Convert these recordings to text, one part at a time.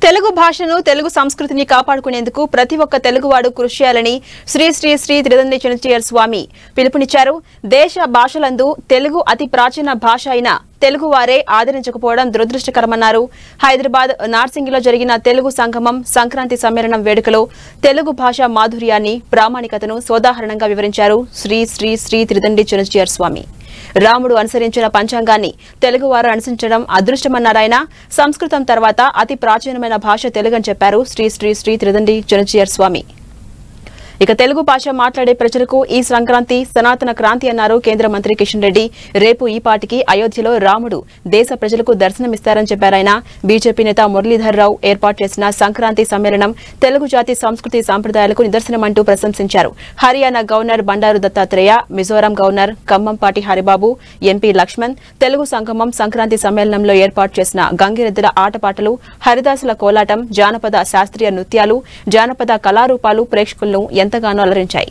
తెలుగు భాషను తెలుగు సంస్కృతిని కాపాడుకునేందుకు ప్రతి ఒక్క తెలుగువాడు కృషి చేయాలని శ్రీ శ్రీ శ్రీ త్రిదండి చిన్నచీయర్ స్వామి పిలుపునిచ్చారు దేశ భాషలందు తెలుగు అతి ప్రాచీన భాష అయిన తెలుగు వారే ఆదరించకపోవడం దురదృష్టకరమన్నారు హైదరాబాద్ నార్సింగిలో జరిగిన తెలుగు సంగమం సంక్రాంతి సమ్మేళనం వేడుకలో తెలుగు భాష మాధుర్యాన్ని ప్రామాణికతను సోదాహరణంగా వివరించారు శ్రీ శ్రీ శ్రీ త్రిదండి చిన్నచీయర్ స్వామి రాముడు అనుసరించిన పంచాంగాన్ని తెలుగువారు అనుసరించడం అదృష్టమన్నారాయన సంస్కృతం తర్వాత అతి ప్రాచీనమైన భాష తెలుగని చెప్పారు శ్రీ శ్రీ శ్రీ త్రిదండి చిన్నచీయర్ స్వామి ఇక తెలుగు భాష మాట్లాడే ప్రజలకు ఈ సంక్రాంతి సనాతన క్రాంతి అన్నారు కేంద్ర మంత్రి కిషన్ రెడ్డి రేపు ఈ పాటికి అయోధ్యలో రాముడు దేశ ప్రజలకు దర్శనమిస్తారని చెప్పారాయన బీజేపీ నేత మురళీధర్ రావు ఏర్పాటు చేసిన సంక్రాంతి సమ్మేళనం తెలుగు జాతి సంస్కృతి సంప్రదాయాలకు నిదర్శనమంటూ ప్రశంసించారు Haryana governor Bandaru Dattatreya Mizoram governor Khammampati Haribabu MP Laxman Telugu సంగమం సంక్రాంతి సమ్మేళనంలో ఏర్పాటు చేసిన గంగిరెద్దుల ఆటపాటలు హరిదాసుల కోలాటం జానపద శాస్త్రీయ నృత్యాలు జానపద కళారూపాలు ప్రేక్షకులను ఎంతగానో అలరించాయి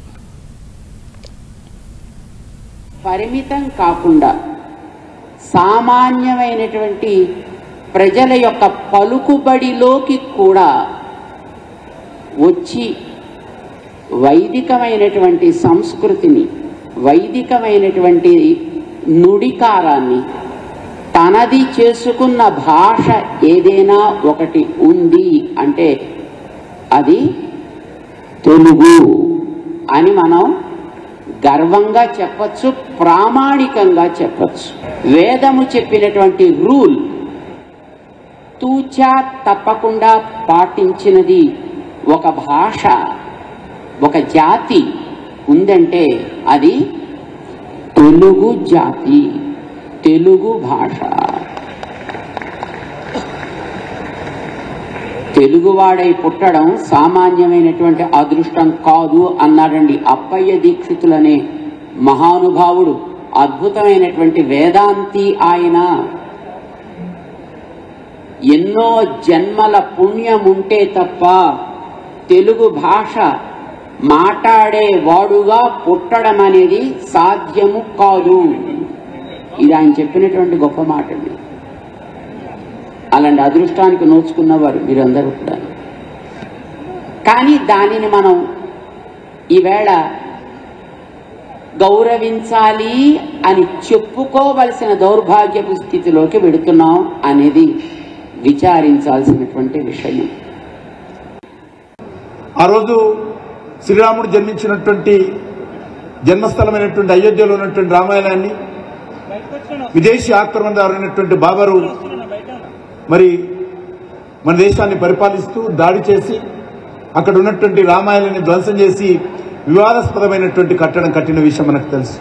పరిమితం కాకుండా సామాన్యమైనటువంటి ప్రజల యొక్క పలుకుబడిలోకి కూడా వచ్చి వైదికమైనటువంటి సంస్కృతిని వైదికమైనటువంటి నుడికారాన్ని తనది చేసుకున్న భాష ఏదైనా ఒకటి ఉంది అంటే అది తెలుగు అని మనం గర్వంగా చెప్పచ్చు ప్రామాణికంగా చెప్పచ్చు వేదము చెప్పినటువంటి రూల్ తూచా తప్పకుండా పాటించినది ఒక భాష ఒక జాతి ఉందంటే అది తెలుగు జాతి తెలుగు భాష తెలుగువాడై పుట్టడం సామాన్యమైనటువంటి అదృష్టం కాదు అన్నాడండి అప్పయ్య దీక్షితులనే మహానుభావుడు అద్భుతమైనటువంటి వేదాంతి ఆయన ఎన్నో జన్మల పుణ్యం ఉంటే తప్ప తెలుగు భాష మాట్లాడే వాడుగా పుట్టడం అనేది సాధ్యము కాదు ఇది ఆయన చెప్పినటువంటి గొప్ప మాట అండి అలాంటి అదృష్టానికి నోచుకున్నవారు మీరందరూ కూడా కానీ దానిని మనం ఈవేళ గౌరవించాలి అని చెప్పుకోవలసిన దౌర్భాగ్యపు స్థితిలోకి వెడుతున్నాం అనేది విచారించాల్సినటువంటి విషయం ఆ రోజు శ్రీరాముడు జన్మించినటువంటి జన్మస్థలమైనటువంటి అయోధ్యలో ఉన్నటువంటి రామాయణాన్ని విదేశీ ఆక్రమణదారులైనటువంటి బాబరు మరి మన దేశాన్ని పరిపాలిస్తూ దాడి చేసి అక్కడ ఉన్నటువంటి రామాయణాన్ని ధ్వంసం చేసి వివాదాస్పదమైనటువంటి కట్టడం కట్టిన విషయం మనకు తెలుసు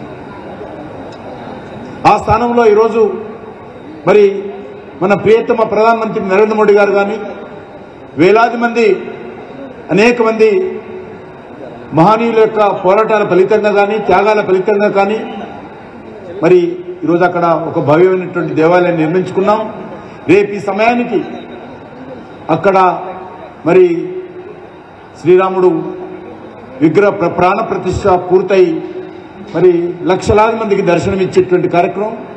ఆ స్థానంలో ఈరోజు మరి మన ప్రియతమ ప్రధానమంత్రి నరేంద్ర మోడీ గారు కానీ వేలాది మంది అనేక మంది మహనీయుల యొక్క పోరాటాల ఫలితంగా కానీ త్యాగాల ఫలితంగా కానీ మరి ఈరోజు అక్కడ ఒక భవ్యమైనటువంటి దేవాలయాన్ని నిర్మించుకున్నాం రేపు ఈ సమయానికి అక్కడ మరి శ్రీరాముడు విగ్రహ ప్ర- ప్రాణ ప్రతిష్ఠ పూర్తయి మరి లక్షలాది మందికి దర్శనమిచ్చేటువంటి కార్యక్రమం